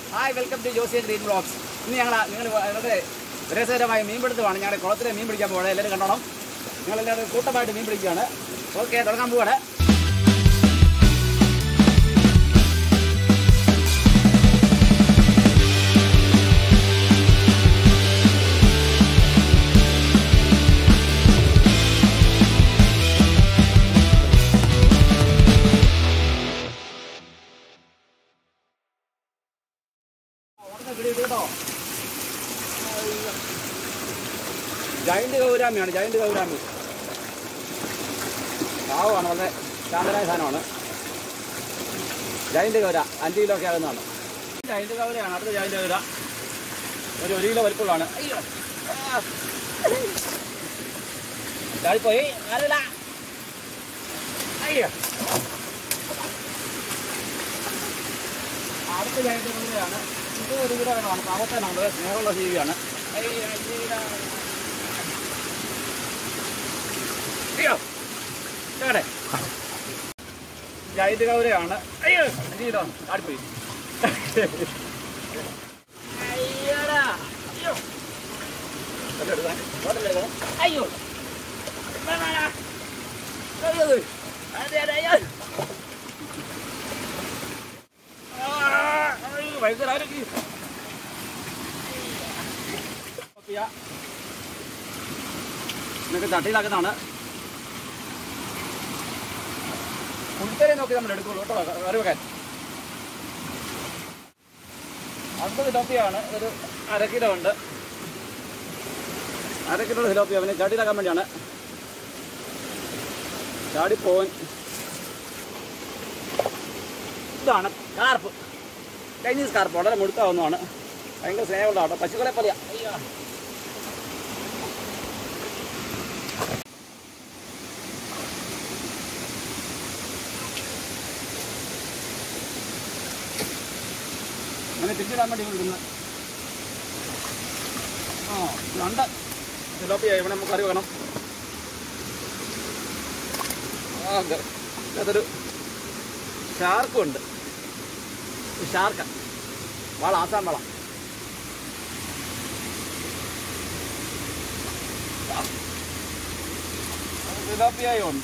Hi welcome to ജോസിയൻ green blogs ഇന്ന് ഞങ്ങൾ നിങ്ങൾ വളരെ രസകരമായ മീൻപിടുത്തമാണ് ഞങ്ങളുടെ കുളത്തിലെ മീൻ പിടിക്കാൻ പോകുന്നത് എല്ലാവരും കണ്ടോണം ഞങ്ങളെല്ലാവരും കൂട്ടമായിട്ട് മീൻ പിടിക്കുകയാണ് ഓക്കെ തുടങ്ങാൻ പോവാണ് ഉടനെ പിടി ഇട് കേട്ടോ ജയന്റ് ഗൗരാമിയാണ് ജയന്റ് ഗൗരാമി പാവമാണ് വളരെ ശാന്തരായ സാധനമാണ് ജയന്റ് ഗൗര അഞ്ച് കിലോ ഒക്കെ ആകുന്നതാണ് ജയന്റ് ഗൗരയാണ് അടുത്ത ജയന്റ് ഗൗര ഒരു ഒരു കിലോ വലിപ്പമുള്ളതാണ് അയ്യോ ആ. ചാടിപ്പോയി ആരില്ല അയ്യോ അടുത്ത ജയന്റ് ഗൗരയാണ് ഇത് ഒരു കിലോ വേണമാണ് പാവത്താനാണ് വളരെ സ്നേഹമുള്ള ജീവിയാണ് അയ്യോ അയ്യോ. അയ്യോ കേടെ ജൈത് ഗൗരയാണ് അയ്യോ അഞ്ച് കിലോ ആടിപ്പോയി അയ്യോടാ അയ്യോ ഇതൊക്കെ എടുക്കാൻ. ഓടല്ലേ ഇത്? അയ്യോ വേണ്ട, വേണ്ട. അയ്യോ അതെ അതെ അയ്യോ ആ, അയ്യോ, ഭയങ്കര ആരോഗ്യം. ഓക്കെയാ. ഇതൊക്കെ ചട്ടിയിലാക്കുന്നതാണ് കുളിത്തരെ നോക്കി നമ്മൾ എടുക്കുള്ളൂ കേട്ടോ കറി വെക്കാൻ അമ്പത് ടോപ്പിയാണ് ഒരു അര കിലോ ഉണ്ട് അര കിലോ സിലോപ്പി അവന് ചാടിയിലാക്കാൻ വേണ്ടിയാണ് ചാടിപ്പോവൻ ഇതാണ് കാർപ്പ് ചൈനീസ് കാർപ്പ് വളരെ മുഴുത്താവുന്നതാണ് ഭയങ്കര സ്നേഹമുള്ള കേട്ടോ പശുക്കളെ പോലെയാ അയ്യോ അങ്ങനെ തിരിച്ചിടാൻ വേണ്ടി വിടുന്നത് ആ രണ്ട് സിലോപ്പിയ ഇവിടെ നമുക്ക് കറി വേണം ആ ഗ- അതൊരു ഷാർക്കും ഉണ്ട് ഷാർക്ക വള ആസാം വള സിലോപ്പിയായും ഉണ്ട്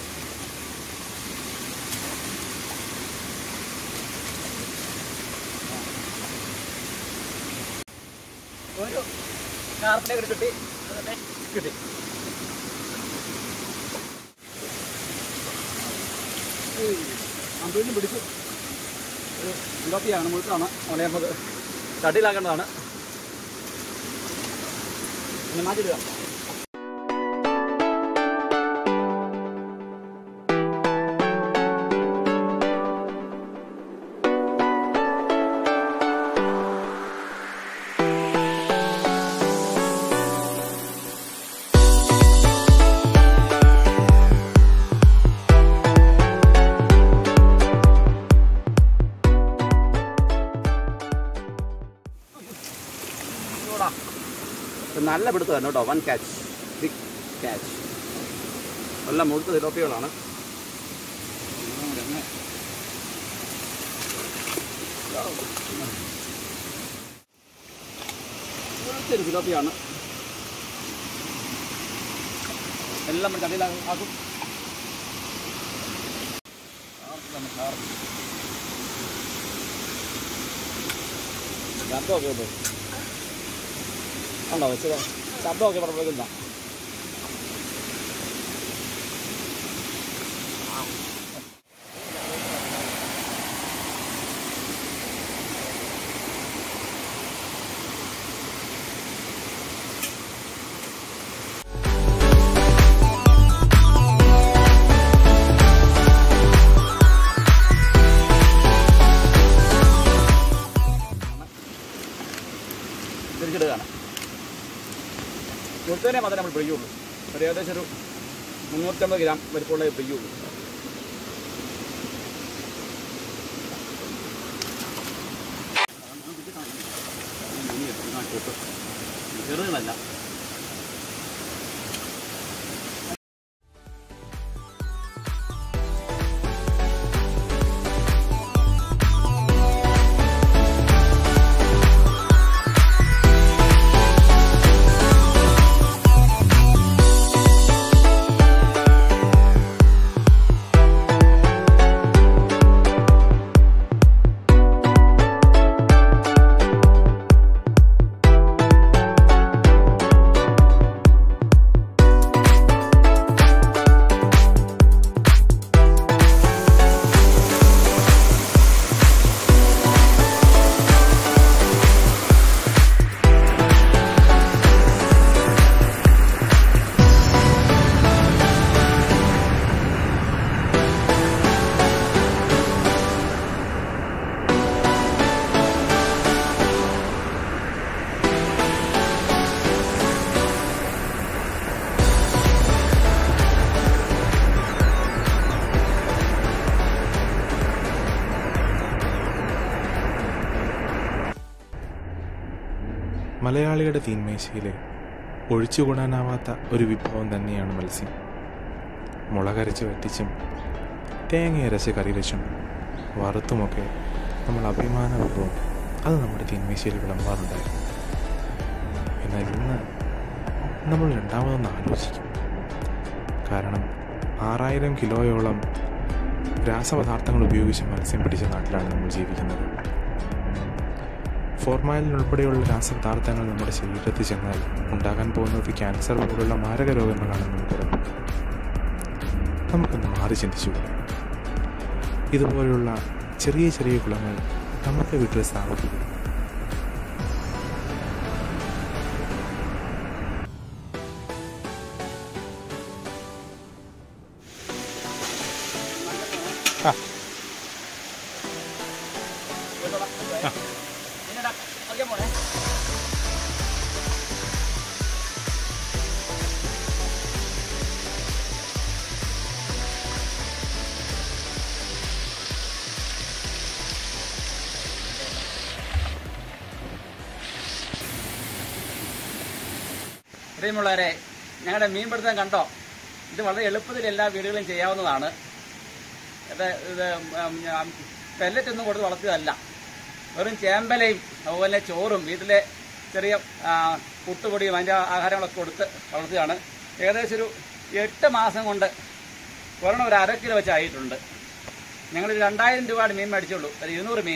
ഒരു കാർപ്പിനെ കൂടി കിട്ടി അതിനെ കിട്ടി അമ്പീനും പിടിച്ചു ഒരു ഇലോപ്പിയാണ് മുഴുത്താണ് അവിടെ നമുക്ക് ചട്ടിയിലാക്കേണ്ടതാണ് പിന്നെ മാറ്റിടുക ചൂടാ. ഇത് നല്ല പിടുത്തമാണ് കേട്ടോ വൺ ക്യാച്ച് ബിഗ് ക്യാച്ച് എല്ലാം മുഴുത്ത തിലോപ്പികളാണ് ഒരു തിലോപ്പിയാണ് എല്ലാം നമ്മൾ കടയിലാക്കും ശബ്ദമൊക്കെ ഉണ്ട് ഉണ്ടോ വെച്ചത് ശബ്ദമൊക്കെ പുറപ്പെടുന്ന തിരിച്ചിടുകയാണ് മുഴുത്തതിനെ മാത്രമേ നമ്മൾ പിടിക്കുകയുള്ളൂ ഒരു ഏകദേശം ഒരു മുന്നൂറ്റമ്പത് ഗ്രാം വലിപ്പമുള്ള പിടിക്കുകയുള്ളൂ ചെറുതല്ല മലയാളിയുടെ തീന്മേശയിലെ ഒഴിച്ചുകൂടാനാവാത്ത ഒരു വിഭവം തന്നെയാണ് മത്സ്യം മുളകരച്ച് വറ്റിച്ചും തേങ്ങ അരച്ച് കറി വെച്ചും വറുത്തുമൊക്കെ നമ്മൾ അഭിമാനപൂർവ്വം അത് നമ്മുടെ തീന്മേശയിൽ വിളമ്പാറുണ്ടായിരുന്നു എന്നാൽ ഇന്ന് നമ്മൾ രണ്ടാമതൊന്ന് ആലോചിക്കും കാരണം ആറായിരം കിലോയോളം രാസപദാർത്ഥങ്ങൾ ഉപയോഗിച്ച് മത്സ്യം പിടിച്ച നാട്ടിലാണ് നമ്മൾ ജീവിക്കുന്നത് ഫോർമാലിൻ ഉൾപ്പെടെയുള്ള രാസപദാർത്ഥങ്ങൾ നമ്മുടെ ശരീരത്തിൽ ചെന്നാൽ ഉണ്ടാകാൻ പോകുന്നത് ക്യാൻസർ പോലുള്ള മാരക രോഗങ്ങളാണെന്ന് നമുക്ക് ഉറപ്പാണ് നമുക്കൊന്ന് മാറി ചിന്തിച്ചുകൂടെ ഇതുപോലുള്ള ചെറിയ ചെറിയ കുളങ്ങൾ നമുക്ക് വീട്ടിൽ സ്ഥാപിക്കുക ആ നിന്നെടാ, അറിയാൻ പോണേ പ്രിയമുള്ളവരെ ഞങ്ങളുടെ മീൻപിടുത്തം കണ്ടോ ഇത് വളരെ എളുപ്പത്തിൽ എല്ലാ വീടുകളും ചെയ്യാവുന്നതാണ് ഇത് ഇത് പെല്ലറ്റ് ഒന്നും കൊടുത്ത് വളർത്തിയതല്ല വെറും ചേമ്പലയും അതുപോലെ ചോറും വീട്ടിലെ ചെറിയ ആ, പുട്ടുപൊടിയും അതിൻ്റെ ആഹാരങ്ങളൊക്കെ കൊടുത്ത് വളർത്തുകയാണ് ഏകദേശം ഒരു എട്ട് മാസം കൊണ്ട് ഒരെണ്ണം ഒരു അര കിലോ വെച്ചായിട്ടുണ്ട് ഞങ്ങൾ രണ്ടായിരം രൂപയുടെ മീൻ മേടിച്ചുള്ളൂ ഒരു ഇരുന്നൂറ് മീൻ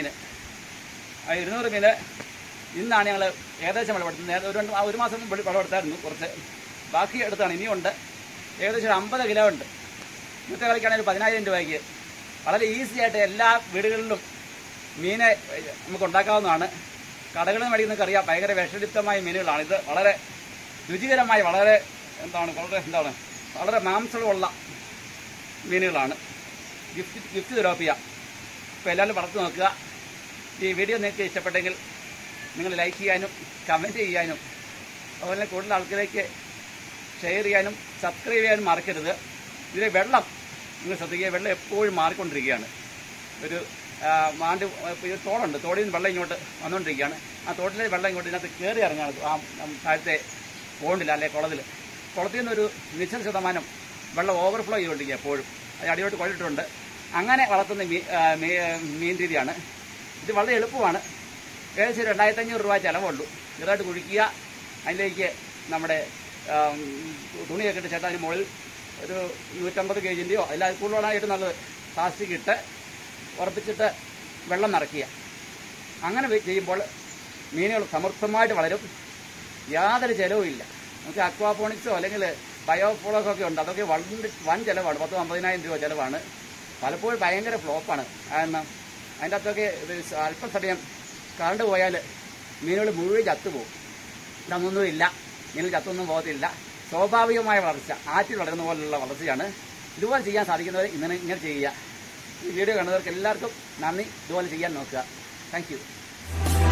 ആ ഇരുന്നൂറ് മീൻ ഇന്നാണ് ഞങ്ങൾ ഏകദേശം വിളവെടുത്തത് നേരത്തെ ഒരു രണ്ട് ആ ഒരു മാസം വെളി- വിളവെടുത്തായിരുന്നു കുറച്ച് ബാക്കി എടുത്താണ് ഇനിയുണ്ട് ഏകദേശം ഒരു അമ്പത് കിലോ ഉണ്ട് ഇന്നത്തെ കളിക്കാണെങ്കിൽ ഒരു പതിനായിരം രൂപയ്ക്ക് വളരെ ഈസി ആയിട്ട് എല്ലാ വീടുകളിലും മീനെ ഏഹ്, നമുക്ക് ഉണ്ടാക്കാവുന്നതാണ് കടകളിൽ നിന്ന് മേടിക്കുന്നതൊക്കെ അറിയാം ഭയങ്കര വിഷലിപ്തമായ മീനുകളാണ് ഇത് വളരെ രുചികരമായ വളരെ എന്താണ് വളരെ എന്താണ് വളരെ മാംസമുള്ള മീനുകളാണ് ഗിഫ്റ്റ് ഗിഫ്റ്റ് തെറാപ്പിയ അപ്പോൾ എല്ലാവരും വളർത്തി നോക്കുക ഈ വീഡിയോ നിങ്ങൾക്ക് ഇഷ്ടപ്പെട്ടെങ്കിൽ നിങ്ങൾ ലൈക്ക് ചെയ്യാനും കമൻറ്റ് ചെയ്യാനും അതുപോലെ തന്നെ കൂടുതൽ ആൾക്കാരിലേക്ക് ഷെയർ ചെയ്യാനും സബ്സ്ക്രൈബ് ചെയ്യാനും മറക്കരുത് ഇതിലെ വെള്ളം നിങ്ങൾ ശ്രദ്ധിക്കുക വെള്ളം എപ്പോഴും മാറിക്കൊണ്ടിരിക്കുകയാണ് ഒരു ആ, മാണ്ട് ഇത് തോടുണ്ട് തോടിൽ നിന്ന് വെള്ളം ഇങ്ങോട്ട് വന്നുകൊണ്ടിരിക്കുകയാണ് ആ തോട്ടിലെ വെള്ളം ഇങ്ങോട്ട് ഇതിനകത്ത് കയറി ഇറങ്ങുകയാണ് ആ ഉം, താഴത്തെ പോണ്ടില്ല അല്ലെ കുളത്തിൽ കുളത്തിൽ നിന്നൊരു നിശ്ചിത ശതമാനം വെള്ളം ഓവർഫ്ലോ ചെയ്തുകൊണ്ടിരിക്കുക എപ്പോഴും അത് അടിയോട്ട് കൊണ്ടിട്ടുണ്ട് അങ്ങനെ വളർത്തുന്ന മീ ആ, മീ- മീൻ രീതിയാണ് ഇത് വളരെ എളുപ്പമാണ് ഏകദേശം രണ്ടായിരത്തി അഞ്ഞൂറ് രൂപ ചിലവുള്ളൂ ചെറുതായിട്ട് കുഴിക്കുക അതിലേക്ക് നമ്മുടെ ആം, തുണിയൊക്കെ ഇട്ട് ചേട്ടാ അതിന് മുകളിൽ ഒരു നൂറ്റമ്പത് കെ ജിൻ്റെയോ അല്ല അത് കൂടുതലാണ് ഏറ്റവും നല്ലത് പ്ലാസ്റ്റിക് ഇട്ട് ഉറപ്പിച്ചിട്ട് വെള്ളം നിറയ്ക്കുക അങ്ങനെ വെ- ചെയ്യുമ്പോൾ മീനുകൾ സമൃദ്ധമായിട്ട് വളരും യാതൊരു ചിലവുമില്ല നമുക്ക് അക്വാപോണിക്സോ അല്ലെങ്കിൽ ബയോഫ്ലോസോ ഒക്കെ ഉണ്ട് അതൊക്കെ വൺ വൻ ചിലവാണ് പത്ത് അമ്പതിനായിരം രൂപ ചിലവാണ് പലപ്പോഴും ഭയങ്കര ഫ്ലോപ്പാണ് കാരണം അതിൻ്റെ അകത്തൊക്കെ ഇത് അല്പസമയം കറണ്ട് പോയാൽ മീനുകൾ മുഴുവൻ ചത്തുപോകും ഇതൊന്നൊന്നുമില്ല മീനുകൾ ചത്തൊന്നും പോകത്തില്ല സ്വാഭാവികമായ വളർച്ച ആറ്റിൽ വളരുന്ന പോലുള്ള വളർച്ചയാണ് ഇതുപോലെ ചെയ്യാൻ സാധിക്കുന്നവർ ഇങ്ങനെ ഇങ്ങനെ ചെയ്യുക ഈ വീഡിയോ കാണുന്നവർക്ക് എല്ലാവർക്കും നന്ദി ഇതുപോലെ ചെയ്യാൻ നോക്കുക താങ്ക്